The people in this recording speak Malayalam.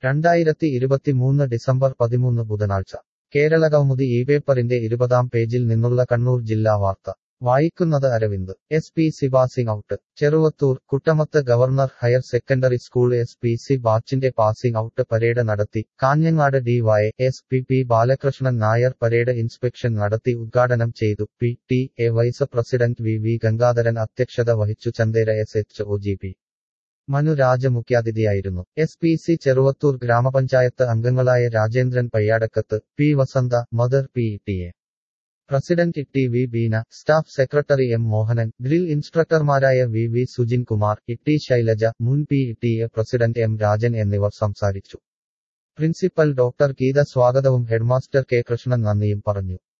രണ്ടായിരത്തി ഇരുപത്തിമൂന്ന് ഡിസംബർ പതിമൂന്ന് ബുധനാഴ്ച കേരളകൗമുദി ഈ പേപ്പറിന്റെ ഇരുപതാം പേജിൽ നിന്നുള്ള കണ്ണൂർ ജില്ലാ വാർത്ത വായിക്കുന്നത് Aravind S P C passing out Cheruvathur Kuttamath government higher secondary school S P C ബാച്ചിന്റെ പാസിംഗ് ഔട്ട് പരേഡ് നടത്തി Kanhangad D Y S P P Balakrishnan Nair parade inspection നടത്തി ഉദ്ഘാടനം ചെയ്തു P T A vice president V V Gangadharan അധ്യക്ഷത വഹിച്ചു Chandera S H O G P Manuraja മുഖ്യാതിഥിയായിരുന്നു എസ് പി സി ചെറുവത്തൂർ ഗ്രാമപഞ്ചായത്ത് അംഗങ്ങളായ Rajendran Payyadakkath P Vasantha mother P T A president T V Beena staff secretary M Mohanan drill ഇൻസ്ട്രക്ടർമാരായ V V Sujin Kumar E Shailaja മുൻ P T A president M Rajan എന്നിവർ സംസാരിച്ചു പ്രിൻസിപ്പൽ ഡോക്ടർ ഗീത സ്വാഗതവും ഹെഡ്മാസ്റ്റർ കെ കൃഷ്ണൻ നന്ദിയും പറഞ്ഞു